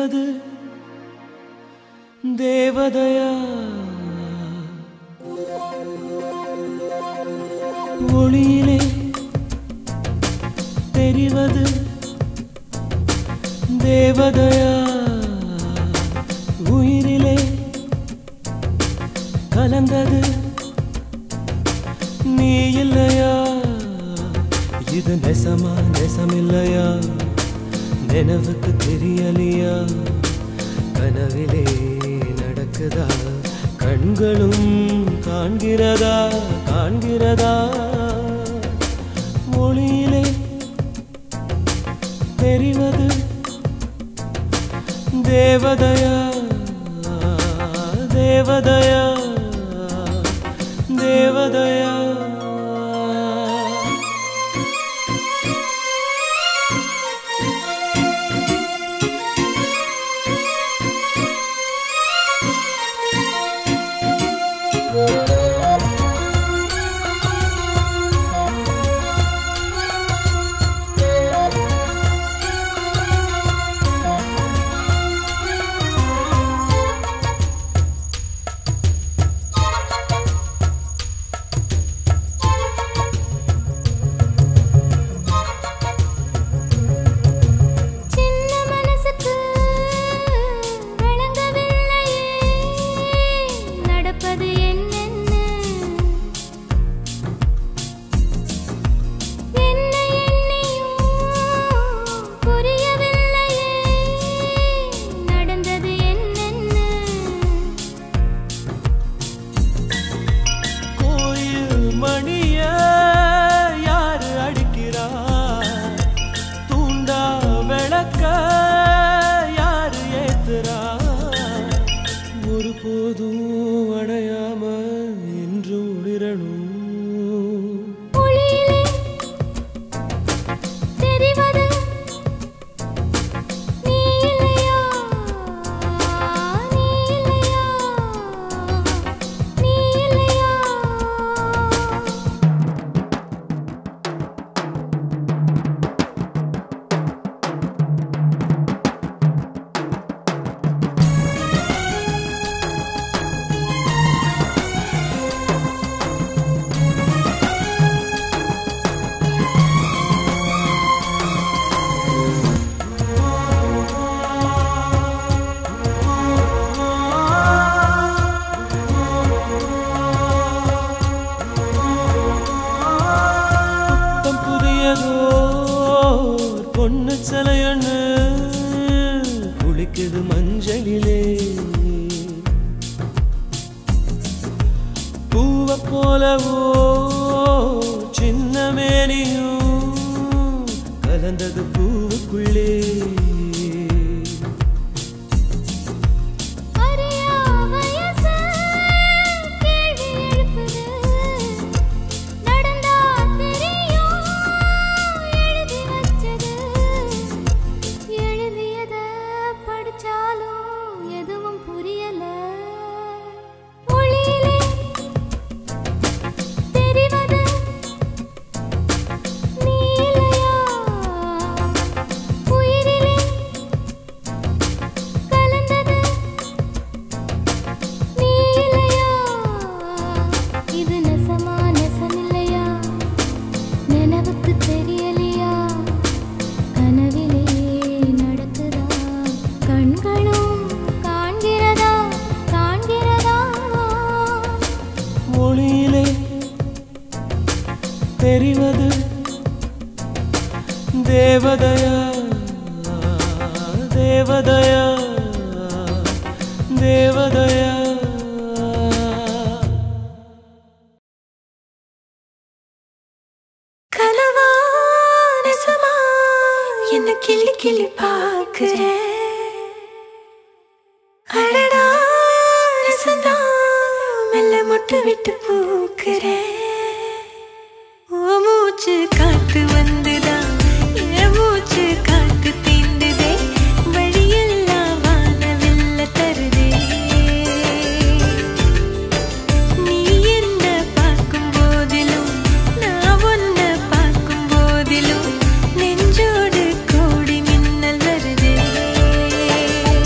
தெரிவது தேவதையா ஒளியிலே தெரிவது தேவதையா உயிரிலே கலந்தது நீ இல்லையா இது நெசமா நெசமில்லையா நினைவுக்கு தெரியலையா கனவிலே நடக்குதா கண்களும் காண்கிறதா காண்கிறதா மொழியிலே தெரிவது தேவதையா தேவதையா தேவதையா சின்ன மனசுக்கு விளங்கவில்லையே நடப்பது என்னென்ன என்ன எண்ணியும் புரியவில்லையே நடந்தது என்னென்ன கோயில் மணிய யாரு அடிக்கிறா தூண்டா விளக்க யாரு ஏத்துறா ஒரு போதும் அடையாம என்று ஒளிரணும் ஒளியிலே தெரிவது நீ இல்லையா நீ இல்லையா நீ இல்லையா புத்தம் புதியதோ பொண்ணு சிலையண்ணு குளிக்குது மஞ்சளிலே பூவ போலவோ சின்ன மேனியும் கலந்தது பூவுக்குள்ளே அறியா வயசு கேள்வி எழுப்புது நடந்தா தெரியும் எழுதி வச்சது எழுதியத படிச்சாலும் எதுவும் புரியல ஒளியிலே தெரிவது நீ இல்லையா உயிரிலே கலந்தது நீ இல்லையா இது நெசமா நெசமில்லையா நினைவுக்கு தெரியலையா கனவிலே நடக்குதா கண்களும் காண்கிறதா காண்கிறதா மொழியிலே தெரிவது தேவதையா தேவதையா தேவதையா கனவா நெசமா என்ன கிள்ளி கிள்ளி பார்க்கிறேன் அடடா நெசந்தா மெல்ல மொட்டு விட்டு பூக்கிறேன் ஓ மூச்சு காத்து வந்துதான் என் மூச்சு காத்து தீண்டுதே வழியெல்லாம் வானவில்ல தருதே நீ என்ன பார்க்கும் போதிலும் நான் உன்ன பார்க்கும் போதிலும் நெஞ்சோடு கோடி மின்னல் வருதே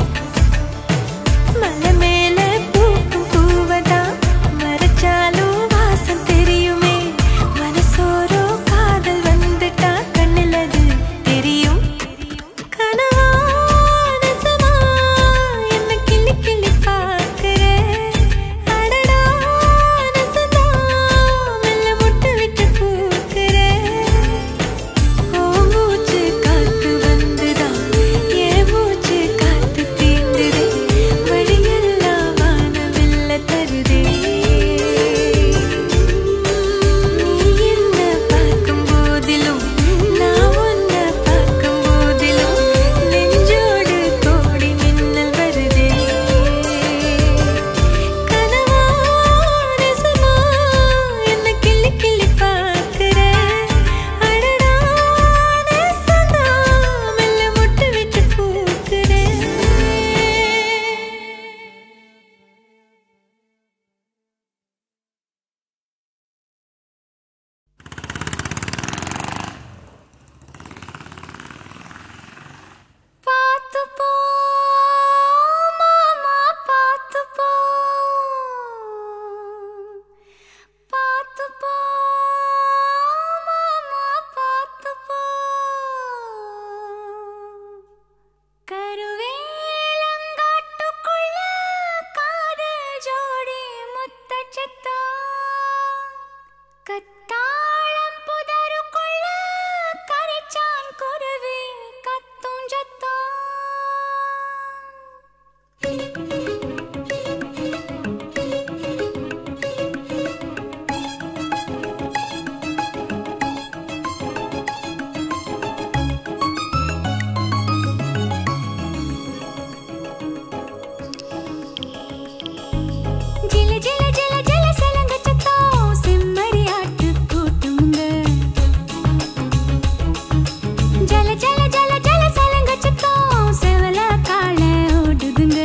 மலை மேல பூக்கும் பூவதா மறைச்சாலும் வாசம் தெரியுமே மனசோரோ காதல் வந்துட்டா கண்ணுல அது தெரியும் கனவா நெசமா என்ன கிள்ளி கிள்ளி பார்க்கிற அடடா நெசந்தா மெல்ல முட்டு விட்டு பூக்கிற ஓ மூச்சு காத்து வந்துதான் ஏன் மூச்சு காத்து தீண்டுதே வழியெல்லாம் வானவில்ல தருதே நீ என்ன பார்க்கும் போதிலும் நான் உன்னை பார்க்கும் போதிலும் நெஞ்சோடு கோடி மின்னல் வருதே கனவா நெசமா என்ன கிள்ளி கிள்ளி பார்க்கிற அடடா நெசந்தா மெல்ல முட்டு விட்டு பூக்கிறேன் பார்த்து போ மாமா பார்த்து போ பார்த்து போ மாமா பார்த்து போ கருவேலங்காட்டுக்குள்ள காதல் ஜோடி முத்தச்சத்தா கத்தாழம் புதருக்குள்ள கரைச்சான் குருவி கத்தும் ஜத்தா ஜில ஜில ஜில ஜில சலங்க சத்தம் செம்மறி ஆட்டு கூட்டுங்க ஜல ஜல ஜல ஜல சலங்க சத்தம் செவல கால ஓடுதுங்க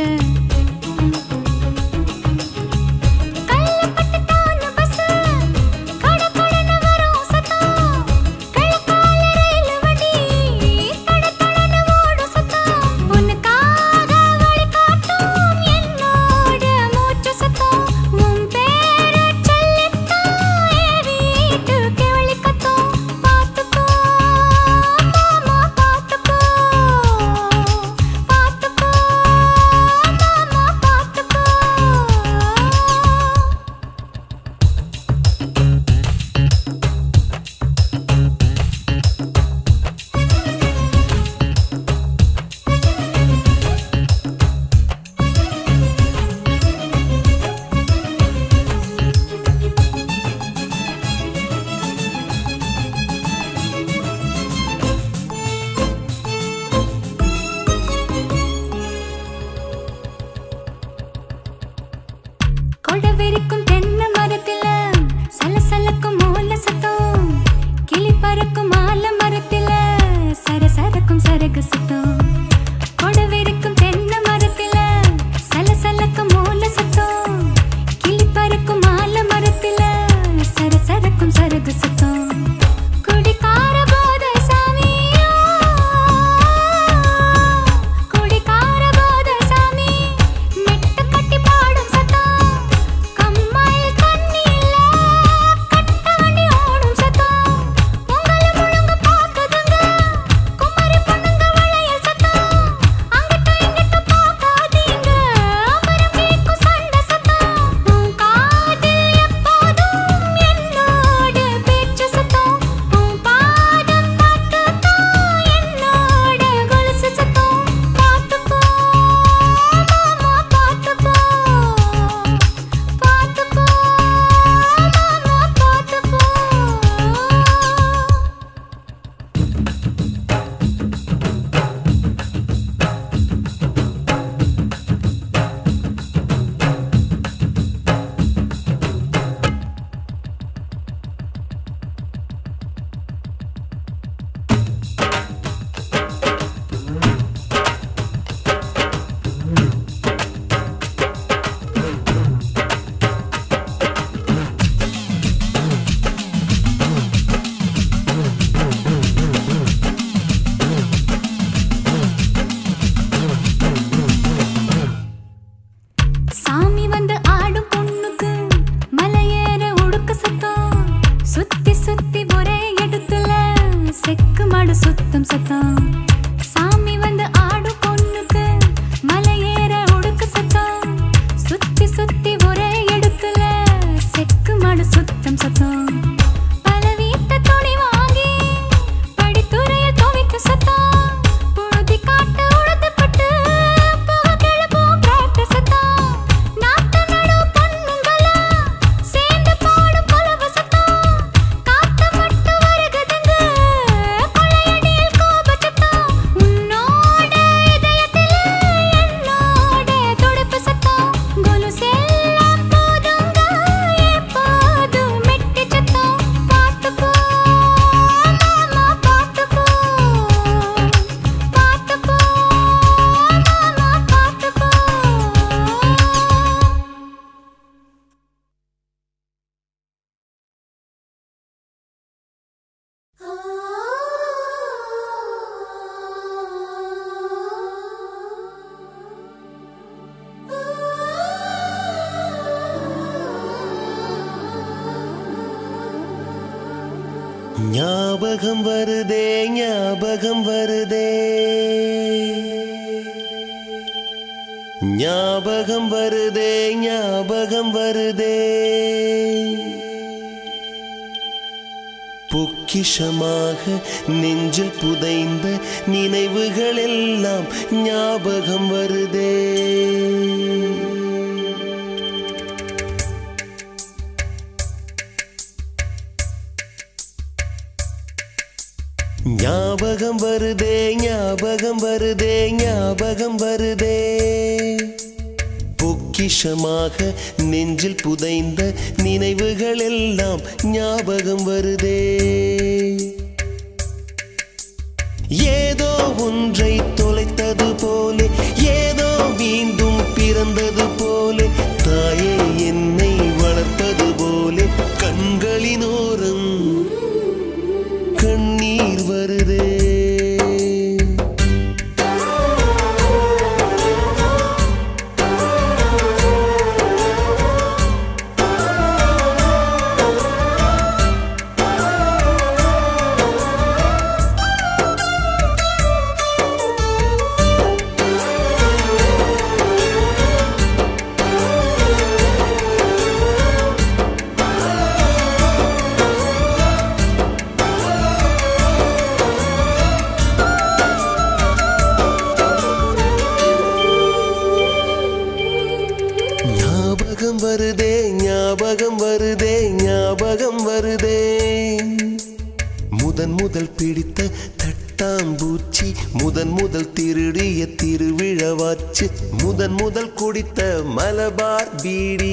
கல்ல பட்டுட்டான பஸ் கட கடன வரும் சத்தம் கிழக்கால ரயில் வண்டி தட தடன ஓடும் சத்தம் உனக்காக வழி காட்டும் என்னோட மூச்சு சத்தம் உன் பேரை சொல்லித்தான் என் வீட்டுக்கு வழி கத்தும் பார்த்துக்கோ மாமா பார்த்துக்கோ பார்த்துக்கோ மாமா பார்த்துக்கோ கொடவெறிக்கும் தென்னை மரத்தில சலசலக்கும் மூல சத்தம் கிளி பறக்கும் ஆல மரத்தில சரசரக்கும் சரகு சத்தம் கொடவெறிக்கும் தென்னை மரத்தில சலசலக்கும் மூல சத்தம் கிளி பறக்கும் ஆல மரத்தில சரசரக்கும் சரகு சத்தம் குடிகார போதை சாமியோ குடிகார போதை சாமி மெட்டு கட்டி பாடும் சத்தம் கம்மல் ஞாபகம் வருதே ஞாபகம் வருதே ஞாபகம் வருதே ஞாபகம் வருதே பொக்கிஷமாக நெஞ்சில் புதைந்த நினைவுகள் எல்லாம் ஞாபகம் வருதே ஞாபகம் வருதே ஞாபகம் வருதே ஞாபகம் வருதே பொக்கிஷமாக நெஞ்சில் புதைந்த நினைவுகள் எல்லாம் ஞாபகம் வருதே ஏதோ ஒன்றை தொலைத்தது போலே ஏதோ மீண்டும் பிறந்தது போலே தாயே என்னை வளர்ப்பது போலே கண்களினோரம் கண்ணீர் வருதே ஞாபகம் வருதே ஞாபகம் வருதே ஞாபகம் வருதே முதன் முதல் பிடித்த தட்டாம்பூச்சி முதன் முதல் திருடிய திருவிழவாச்சு முதன் முதல் குடித்த மலபார் பீடி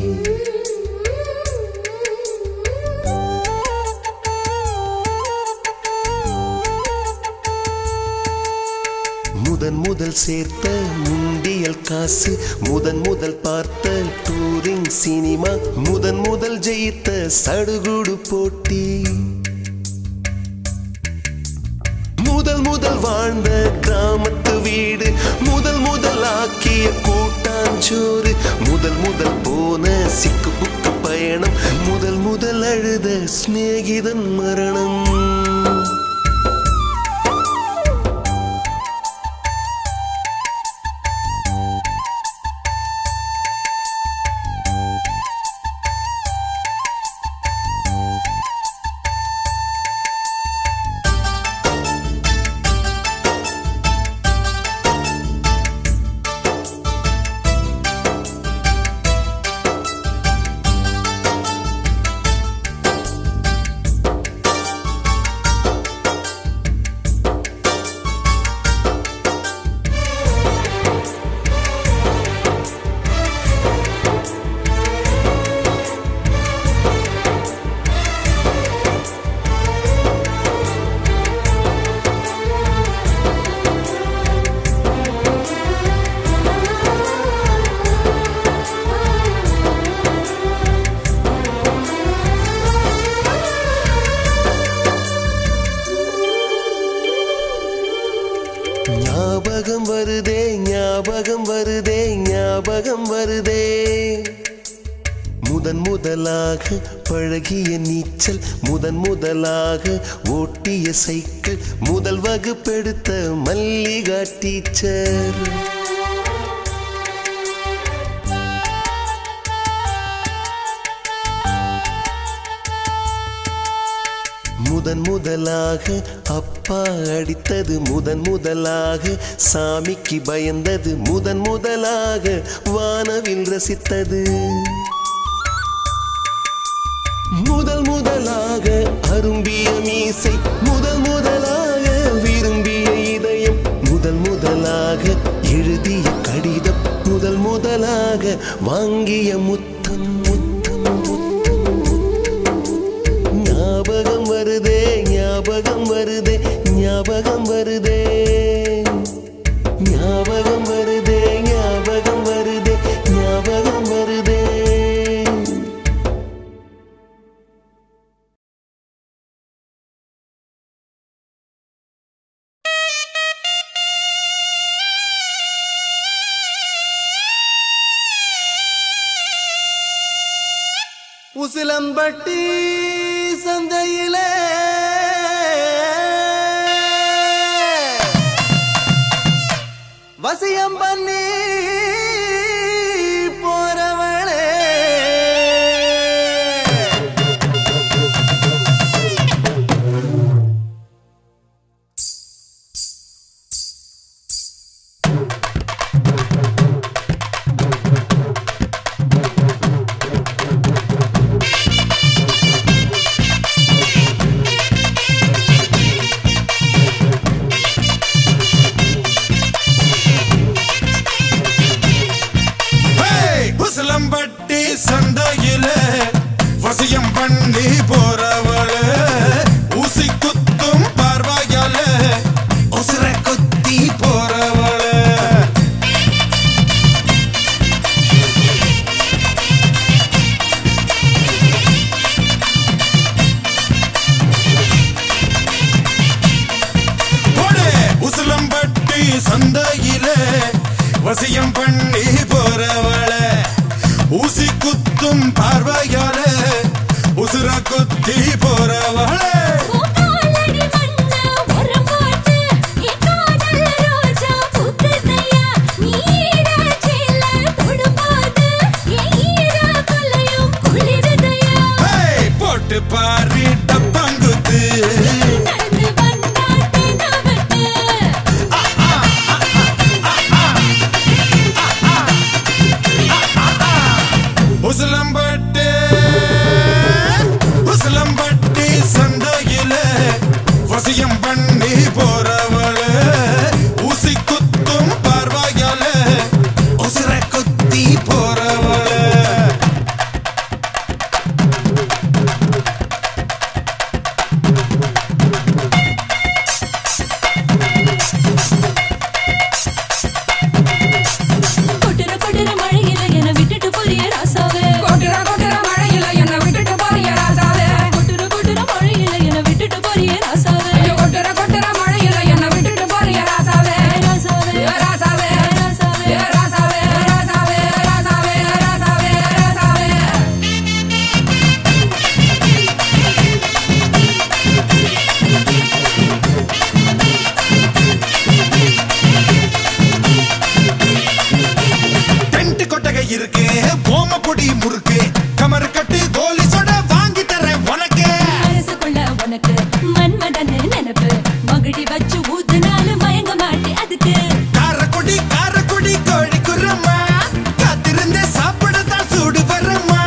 முதன் முதல் சேர்த்த முண்டியல் காசு முதன் முதல் பார்த்த டூரிங் சினிமா முதன் முதல் ஜெயித்த சடுகுடு போட்டி முதல் முதல் வாழ்ந்த கிராமத்து வீடு முதல் முதல் ஆக்கிய கூட்டாஞ்சோறு முதல் முதல் போன சிக்கு புக்கு பயணம் முதல் முதல் அழுத சிநேகிதன் மரணம் ஞாபகம் வருதே ஞாபகம் வருதே ஞாபகம் வருதே முதன் முதலாக பழகிய நீச்சல் முதன் முதலாக ஓட்டிய சைக்கிள் முதல் வகுப்பெடுத்த மல்லிகா டீச்சர் முதன் முதலாக அப்பா அடித்தது முதன் முதலாக சாமிக்கு பயந்தது முதன் முதலாக வானவில் ரசித்தது முதல் முதலாக அரும்பிய மீசை முதல் முதலாக விரும்பிய இதயம் முதல் முதலாக எழுதிய கடிதம் முதல் முதலாக வாங்கிய முத்தம் முத்தம் முத்தம் ஞாபகம் வருதே ஞாபகம் வருதே ஞாபகம் வருதே ஞாபகம் வருதே ஞாபகம் வருதே ஞாபகம் வருதே உசிலம்பட்டி சந்தையிலே வசியம் பண்ணி போறவளே ஹேய்! உசிலம்பட்டி சந்தையில வசியம் பண்ணி போறவள ஊசி குத்தும் பார்வையால உசுர குத்தி போறவள போடு! உசிலம்பட்டி சந்தையில வசியம் பண்ணி போறவள ஊசி குத்தும் பார்வையால உசுர குத்தி போறவள காலடி மண்ண உரம் போட்டு என் காதல் ரோஜா பூக்குதையா நீராச்சில தொடும்போது என் ஈர கொல்லையும் குளிருதையா ஹேய்! போட்டு பாரு டப்பாங்குத்து நடந்து வந்தாட்டே நவட்டு உசிலம்பட்டு உசிலம்பட்டி சந்தையில வசியம் பண்ணி போறவள ஊசி குத்தும் பார்வையால உசுர குத்தி போறவள கொட்டுற கொட்டுற மழையில என விட்டுட்டு போறிய ராசாவே கொட்டுற கொட்டுற மழையில என்னை விட்டுட்டு போறிய ராசாவே கொட்டுற கொட்டுற மழையில என விட்டுட்டு போறிய ராசாவே ஐயோ, கொட்டுற கொட்டுற மழையில என்னை விட்டுட்டு போறிய ராசாவே ராசாவே ஏ ராசாவே ராசாவே ஏ ராசாவே ராசாவே ராசாவே ராசாவே ராசாவே டென்ட் கொட்டகை இருக்கு ஓம பொடி முறுக்கு கமர் கட்டு கோலி சொட வாங்கி தரேன் உனக்கு மனசுக்குள்ள உனக்கு மன்மதன்னு நினைப்பு மகிழி வச்சு ஊத்துனாலும் மயங்க மாட்டே அதுக்கு காரக்குடி காரக்குடி கோழி குரம்மா காத்திருந்த சாப்பிட தான் சூடு வரம்மா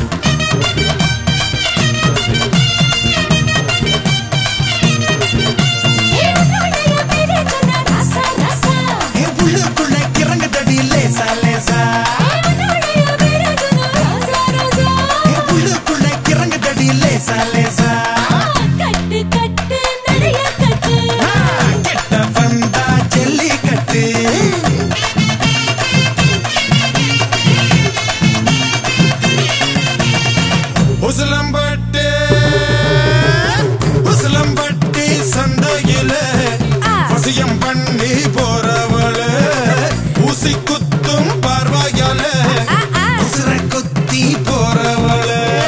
ஏ உன்னுடைய பேரை சொன்னா ராசா ராசா என் உள்ளுக்குள்ள கிறங்கு தடி லேசா லேசா ஏ உன்னுடைய பேரை சொன்னா ராசா ராசா என் உள்ளுக்குள்ள கிறங்கு தடி லேசா லேசா ஆ, கட்டு கட்டு நிறைய கட்டு ஆ, கிட்ட வந்தா ஜல்லி கட்டு உசிலம்பட்டு உசிலம்பட்டி சந்தையில வசியம் பண்ணி போறவள ஊசி குத்தும் பார்வையால உசுர குத்தி போறவள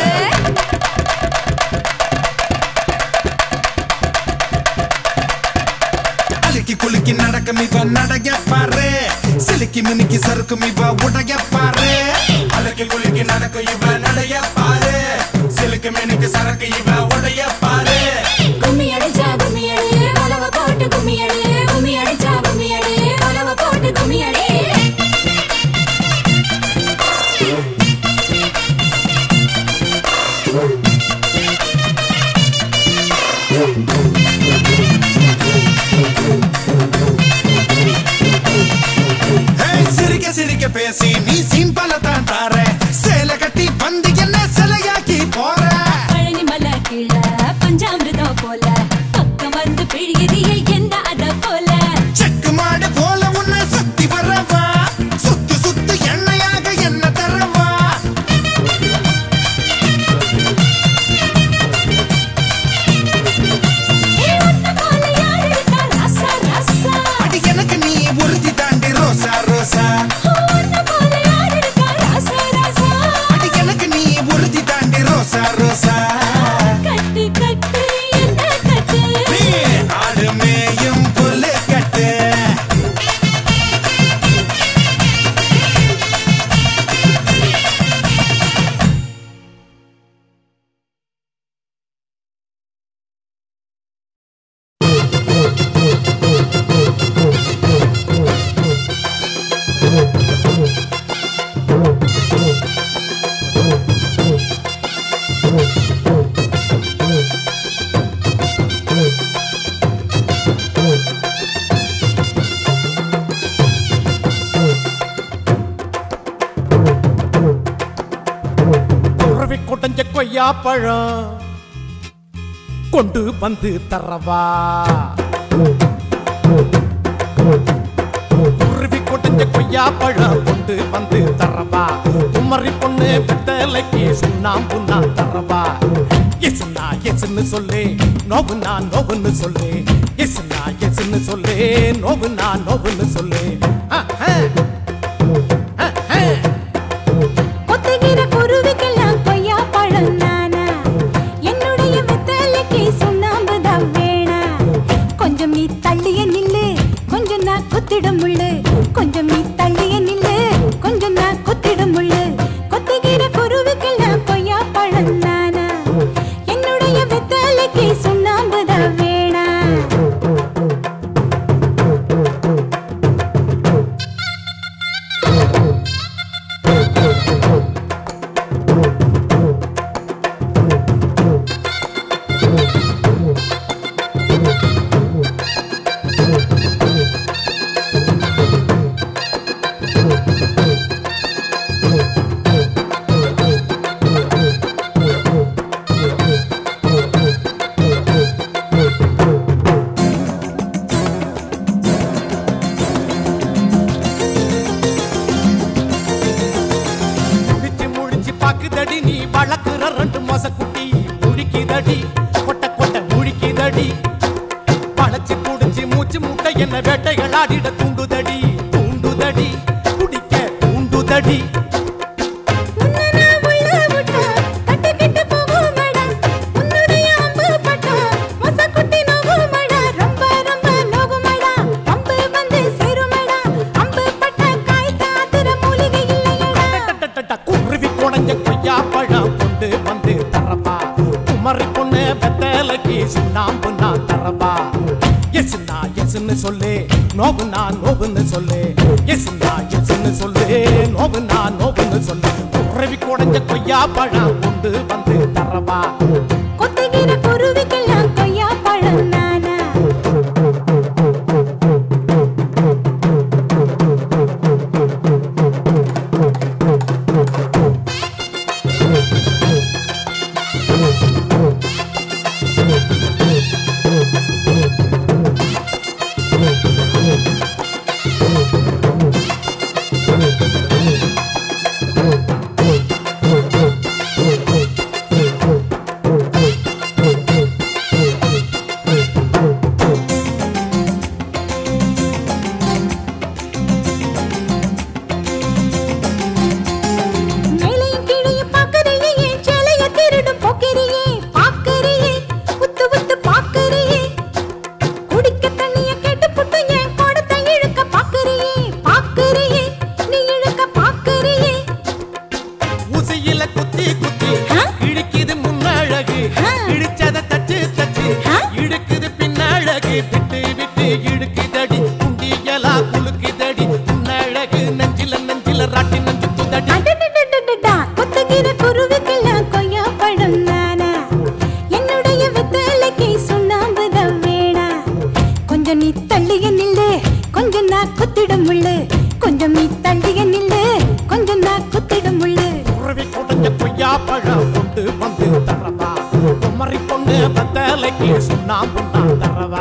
அழுக்கி குலுக்கி நடக்கும் இவ நடைய பாரு சிலுக்கி மினுக்கி சறுக்கும் இவ உடைய பாரு அழுக்கி குலுக்கி நடக்கும் இவ நடைய பாரு சிலுக்கு மினுக்கு சரக்கு இவ உடைய பாரு கும்மி அடிச்சா கும்மி அடி உலவ போட்டு கும்மி அடி கும்மி அடிச்சா கும்மி அடி உலவ போட்டு கும்மி அடி ஏய், சிரிக்க சிரிக்க பேசி நீ சிம்பல தான் தார சேலை கட்டி வந்து என்ன சிலையாக்கி போற பழனி மலை கீழ பஞ்சாமிர்தம் போல பக்கம் வந்து பிழியறிய என்ன அத போல செக்கு மாடு போல உன்னை சுத்தி வரவா சுத்து சுத்து எண்ணெயாக என்ன தரவா ஏ உன்ன போல யார் இருக்கா ராசா ராசா அடி எனக்கு நீ உறுதி தாண்டி ரோசா ரோசா உன்ன போல யார் கொய்யா பழம் கொண்டு வந்து தரவா குருவி கொடைஞ்ச கொய்யா பழம் கொண்டு வந்து தரவா குமரி பொண்ணு வெத்தலைக்கு சுண்ணாம்பு நான் தரவா எஸ்னா எஸ்ன்னு சொல்லு நோவுனா நோவுன்னு சொல்லு எஸ்னா எஸ்ன்னு சொல்லு நோவுனா நோவுன்னு சொல்லு அஹ், அஹ். அஹ், அஹ். கொத்துகிற குருவிக்கெல்லாம் கொய்யா பழம் நானா என்னுடைய வெத்தலைக்கு சுண்ணாம்பு தான் வேணா கொஞ்சம் நீ தள்ளிய நில்லு கொஞ்சம் நான் குத்திடும் முள்ளு கொஞ்சம் நீ தள்ளிய நில்லு கொஞ்சம் நான் குத்திடும் முள்ளு கொத்துகிற குருவிக்கெல்லாம் கொய்யா பழம் நானா என்னுடைய வெத்தலைக்கு சுண்ணாம்பு தான் வேணா முழிச்சு முழிச்சு பாக்குதடி நீ வளர்க்குற ரெண்டு மாச குட்டி முழிக்குதடி கொட்ட கொட்ட முழிக்குதடி பழச்சு குடிச்சு மூச்சு முட்டை என்ன வேட்டைகள் ஆடிட தூண்டுதடி தூண்டுதடி குடிக்க தூண்டுதடி உன்னை நான் உள்ள விட்டா, கட்டிக்கிட்டு போகுமடா. உன்னுடைய அம்பு பட்டா, மொசக்குட்டி நோகுமடா. ரொம்ப ரொம்ப நோகுமடா. அம்பு வந்து சேருமடா. அம்பு பட்ட காய் காத்துற மூலிகை இல்லையடா. டட்டட்டட்ட குருவி குடஞ்ச கொய்யா பழம் கொண்டு வந்து தரவா குமரி பொண்ணு வெத்தலைக்கு சுண்ணாம்பு நான் தரவா எஸ்னா எஸ்ன்னு சொல்லு நோவுனா நோவுன்னு சொல்லு எஸ்னா எஸ்ன்னு சொல்லு நோவுனா நோவுன்னு சொல்லு குருவி குடஞ்ச கொய்யா பழம் கொண்டு வந்து தரவா கொத்துகிற குருவிக்கெல்லாம் கொய்யா பழம் நானா மேலையும் கீழையும் பார்க்கறியே, என் சேலைய திருடும் போக்கிரியே. பார்க்கறியே, உத்து உத்து பார்க்கறியே. குடிக்க தண்ணிய கேட்டு புட்டு என் குடத்தை இழுக்க பார்க்கறியே. பார்க்கறியே, நீ இழுக்க பார்க்கறியே. ஊசியில குத்தி குத்தி ஆ? இழுக்குது முன்னழகு ஆ. இடிச்சத தச்சு தச்சு ஆ? இழுக்குது பின்னழகு விட்டு விட்டு இழுக்குதடி குண்டியலா குலுக்குதடி முன்னழகு நெஞ்சில நெஞ்சில ராட்டி நெஞ்சு குதடி அடடடடடடா, கொத்துகிற குருவிக்கெல்லாம் கொய்யா பழம் நானா? என்னுடைய வெத்தலைக்கு சுண்ணாம்பு தான் வேணா. கொஞ்சம் நீ தள்ளிய நில்லு கொஞ்சம் நான் குத்திடும் முள்ளு கொஞ்சம் நீ தள்ளிய நில்லு கொஞ்சம் நான் குத்திடும் முள்ளு குருவி குடஞ்ச கொய்யா பழம் கொண்டு வந்து தரவா குமரி பொண்ணு பத்தலைக்கு சுண்ணாம்பு நான் தரவா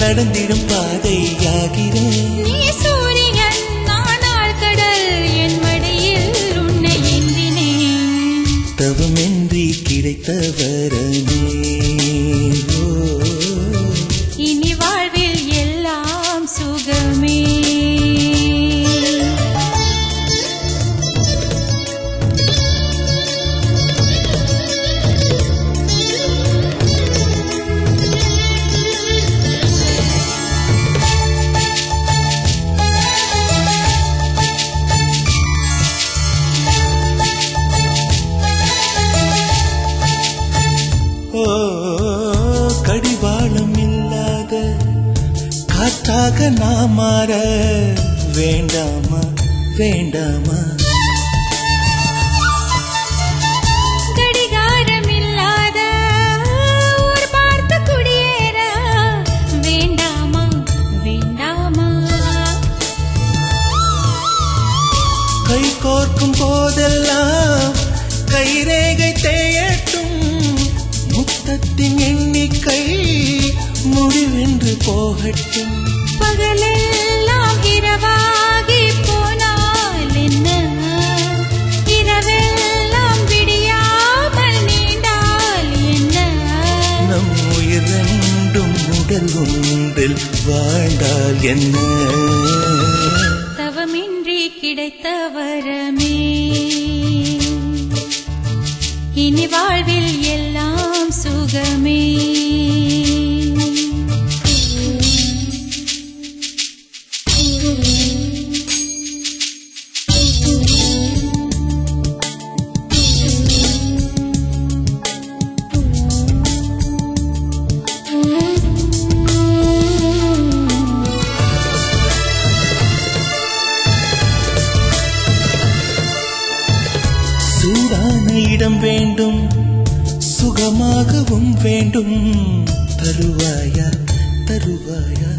நடந்திடும் பாதையாகிறேன் நீ சூரியன் நானாள் கடல் என் மடியில் உன்னை ஏந்தினேன் தவமின்றி கிடைத்த வரமே ஓ, இனி வாழ்வில் எல்லாம் சுகமே ஓ கடிவாளம் இல்லாத காற்றாக நான் மாற வேண்டாமா வேண்டாமா கடிகாரம் இல்லாத ஊர் பார்த்து குடியேற வேண்டாமா வேண்டாமா கை கோர்க்கும் போதெல்லாம் கைரேகை தேயட்டும் முத்தத்தின் எண்ணிக்கை முடிவென்று போகட்டும் பகலெல்லாம் இரவாகி போனால் என்ன இரவெல்லாம் விடியாமல் நீண்டால் என்ன நம் உயிர் ரெண்டும் உடல் ஒன்றில் வாழ்ந்தால் என்ன தவமின்றி கிடைத்த வரமே இனி வாழ்வில் எல்லாம் சுகமே சூடான இடம் வேண்டும் சுகமாகவும் வேண்டும் தருவாயா தருவாயா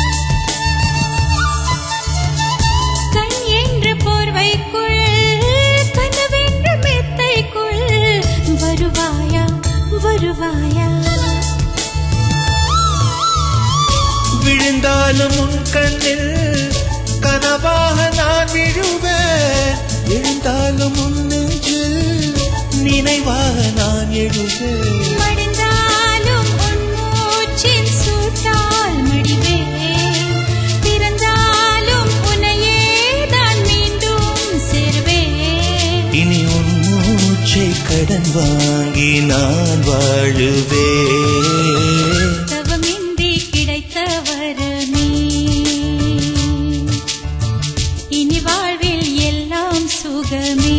கண் என்ற போர்வைக்குள் கனவென்ற மெத்தைக்குள் வருவாயா வருவாயா விழுந்தாலும் உன் கண்ணில் கனவாக நான் விழுவேன் எழுந்தாலும் உன் நெஞ்சில் நினைவாக நான் எழுவேன் மடிந்தாலும் உன் மூச்சின் சூட்டால் மடிவேன் பிறந்தாலும் உன்னையே தான் மீண்டும் சேர்வேன் இனி உன் மூச்சை கடன் வாங்கி நான் வாழுவேன் தவமின்றி கிடைத்த வரமே இனி வாழ்வில் எல்லாம் சுகமே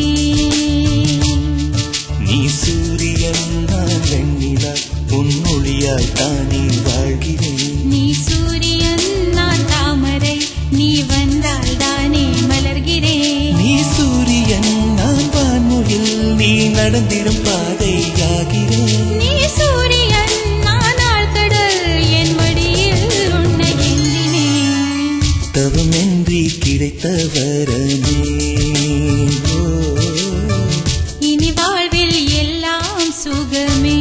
நீ சூரியன் நான் வெண்ணிலா உன் ஒளியாய் தானே வாழ்கிறேன் நீ சூரியன் நான் தாமரை நீ வந்தால் தானே மலர்கிறேன் நீ சூரியன் நான் வான்முகில் நீ நடந்திடும் பாதையாகிறேன் நீ சூரியன் நானாள் கடல் என் மடியில் உன்னை ஏந்தினேன் தவமின்றி கிடைத்த வரமே ஓ, இனி வாழ்வில் எல்லாம் சுகமே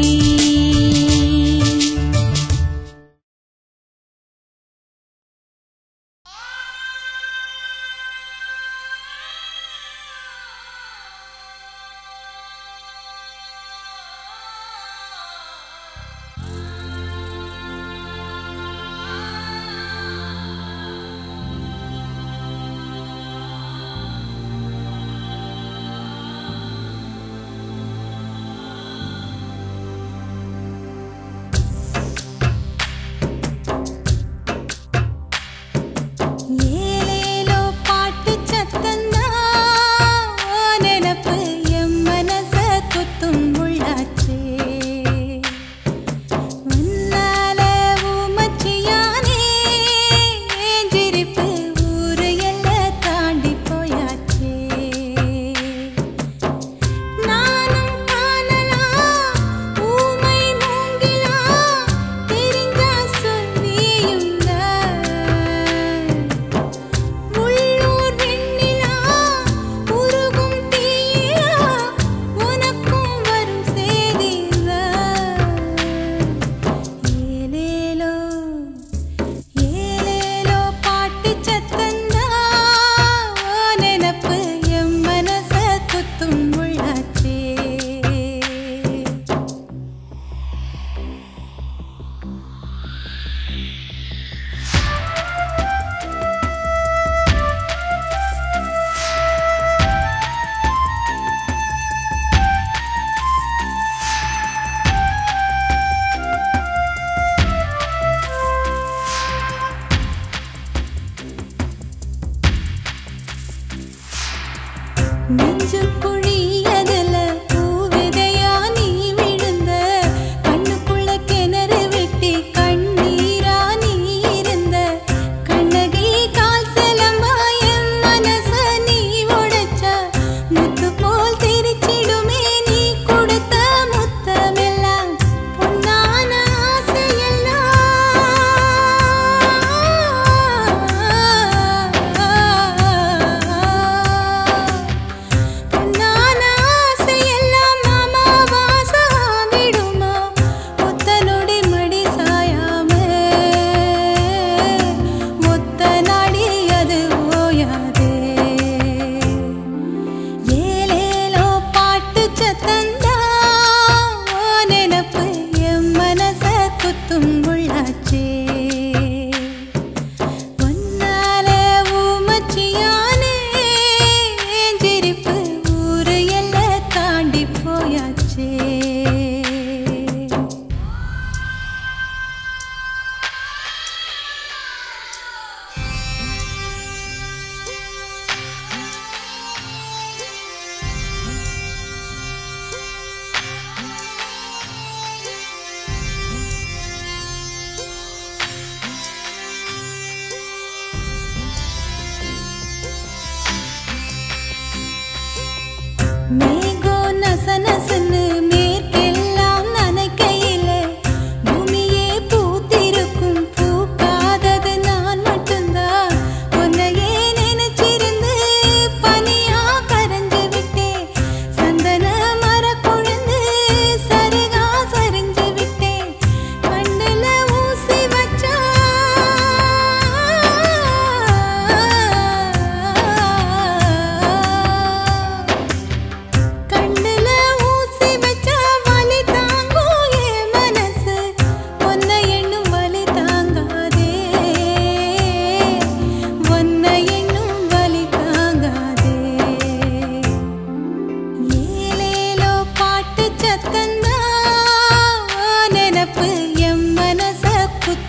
ஆ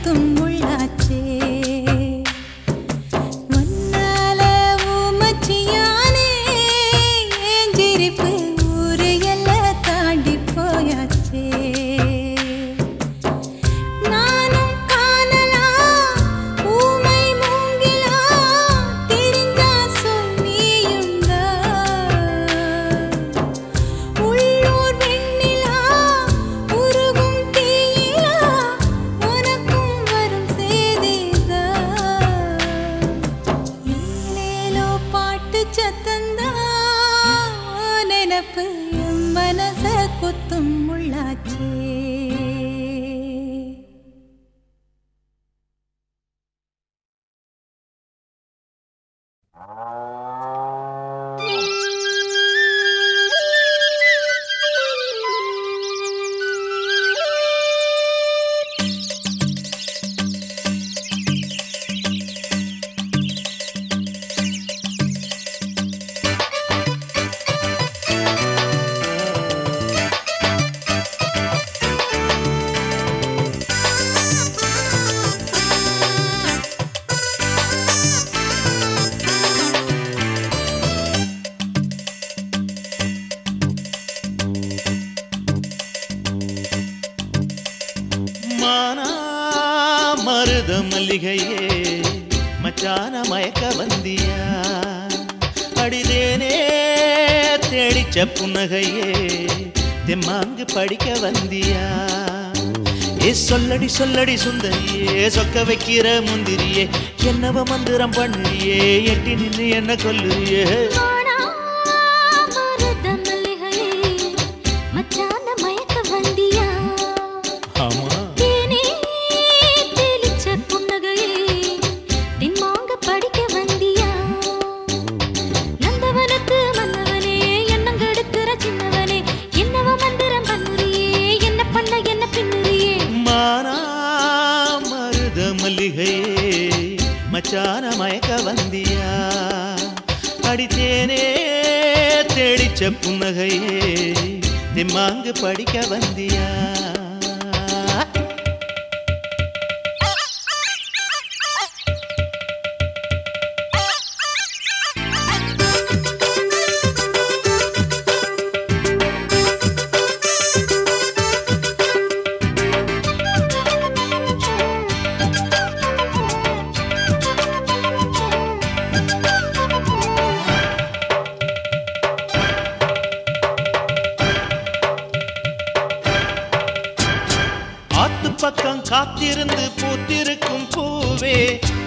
குத்தும் உள்ளாச்சே முன்னால ஊமச்சியானே ஏஞ்சிரிப்பு ஊரு எல்லாம் தாண்டி போயாச்சே நானும் காணலாம் ஊமை மூங்கிலா தெரிஞ்சா சொல்லியும் உள்ளூர் வெண்ணிலா உருகும் தீயிலா உனக்கும் வரும் சேதிதா ஏலேலோ பாட்டு சத்தந்தா நினப்பு என் மனச குத்தும் உள்ளாச்சே மானா மருத மல்லிகையே மச்சான மயக்க வந்தியா அடிதேனே தேடிச்ச புன்னகையே தெம்மாங்கு படிக்க வந்தியா ஏ சொல்லடி சொல்லடி சுந்தரியே சொக்க வைக்கிற முந்திரியே என்னவ மந்திரம் பண்ணுறியே எட்டி நின்னு என்ன கொல்லுறியே ஆனா மருத மல்லிகையே மச்சான மயக்க வந்தியா ஆமா தேனே தெளிச்ச புன்னகையே தின்மாங்க படிக்க வந்தியா நந்தவனத்து மன்னவனே எண்ணங்கெடுக்கிற சின்னவனே என்னவ மந்திரம் பண்ணுறியே என்ன பண்ண என்ன பின்னுறியே மானா மருத மல்லிகையே மச்சான மயக்க வந்தியா அடித்தேனே தேடிச்ச புன்னகையே திம்மாங்கு படிக்க வந்தியா ஆத்து பக்கம் காத்திருந்து பூத்திருக்கும் பூவே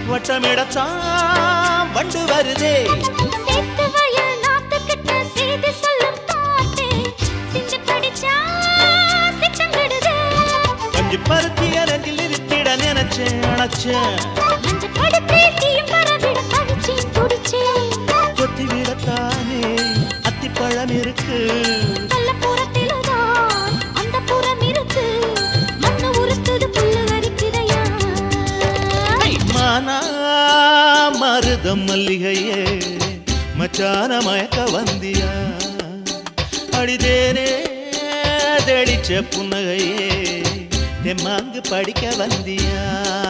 வட்டமிடத்தான் வண்டு வருதே சேத்து வயல் நாத்துக்கிட்ட செய்தி சொல்லும் பாட்டு சிந்து படிச்சா சித்தங்கிடுது கொஞ்சி பருத்திய நெஞ்சில் இருத்திட நினைச்சேன் அணைச்சேன் மஞ்ச படுத்தேட்டியும் பரவிட கழிச்சி துடிச்சே கொத்தி விடத்தானே அத்திப்பழம் இருக்கு நல்ல புறத்திலுதான் அந்த புறம் இருக்கு மண்ணு உருத்துது புல்லு அரிக்கிறையா ஐ, மானா மருதம் மல்லிகையே மச்சான மயக்க வந்தியா அடிதேனே தேடிச்ச புன்னகையே தெம்மாங்கு படிக்க வந்தியா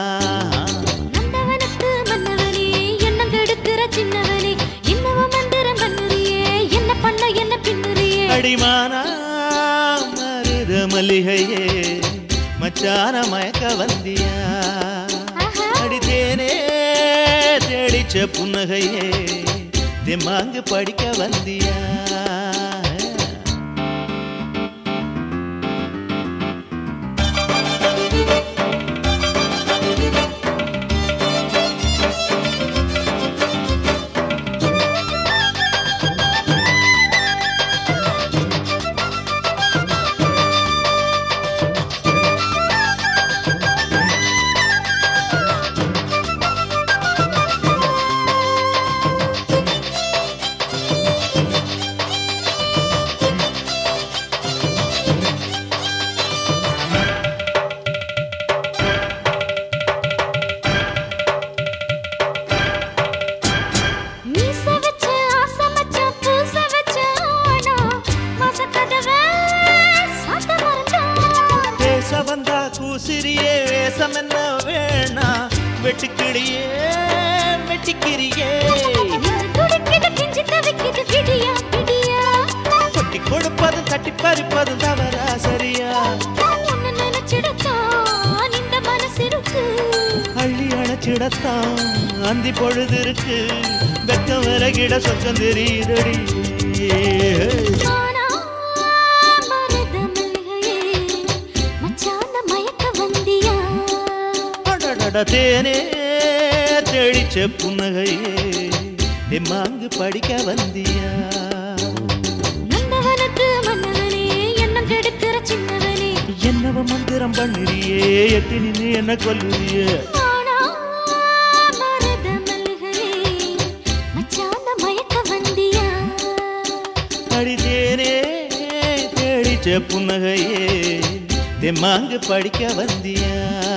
நந்தவனத்து மன்னவனே எண்ணங்கெடுக்கிற சின்னவனே என்னவ மந்திரம் பண்ணுறியே என்ன பண்ண என்ன பின்னுறியே அடிமானா மருத மல்லிகையே மச்சான மயக்க வந்தியா ஆஹா. அடித்தேனே தேடிச்ச புன்னகையே தெம்மாங்கு படிக்க வந்தியா ஆ அடியே வேஷம் என்ன வேணா வெட்டுக்கிளியே வெட்டிக்கிறியே துடிக்குது பிஞ்சு தவிக்குது விடியா விடியா கொட்டி கொடுப்பதும் தட்டி பறிப்பதும் தவறா சரியா உன்னை நினைச்சிடத்தான் இந்த மனசு இருக்கு அள்ளி அணைச்சிடத்தான் அந்தி பொழுது இருக்கு வெக்கம் விலகிட சொக்கம் தெரியுதடி ஆனா மருத மல்லிகையே மச்சான மயக்க வந்தியா அடடட தேனே தெளிச்ச புன்னகையே எம்மாங்கு படிக்க வந்தியா நந்தவனத்து மன்னவனே எண்ணம் கெடுக்கிற சின்னவனே என்னவ மந்திரம் பண்ணுறியே எட்டி நின்று என்ன கொல்லுறியே ஆனா மருத மல்லிகையே மச்சான மயக்க வந்தியா அடி தேனே தெளிச்ச புன்னகையே தெம்மாங்கு படிக்க வந்தியா